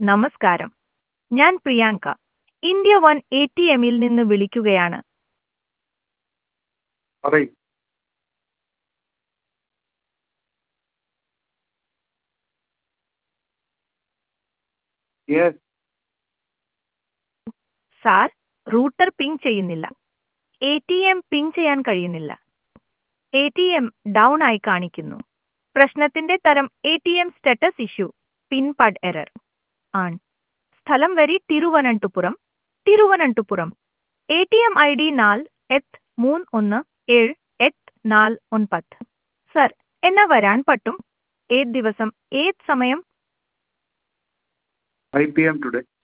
നമസ്കാരം ഞാൻ Priyanka India one A T എമ്മിൽ നിന്ന് വിളിക്കുകയാണ് പറയ് യെസ് സാർ റൂട്ടർ പിങ് ചെയ്യുന്നില്ല എ ടി എം പിങ് ചെയ്യാൻ കഴിയുന്നില്ല എ ടി എം ഡൗൺ ആയി കാണിക്കുന്നു പ്രശ്നത്തിന്റെ തരം A T M status issue pin pad error ആണ് സ്ഥലം വരി Thiruvananthapuram Thiruvananthapuram A T M I D നാല് എട്ട് മൂന്ന് ഒന്ന് ഏഴ് എട്ട് നാല് ഒൻപത് സർ എന്നാ വരാൻ പറ്റും ഏത് ദിവസം ഏത് സമയം ഫൈവ് പി എം ടുഡേ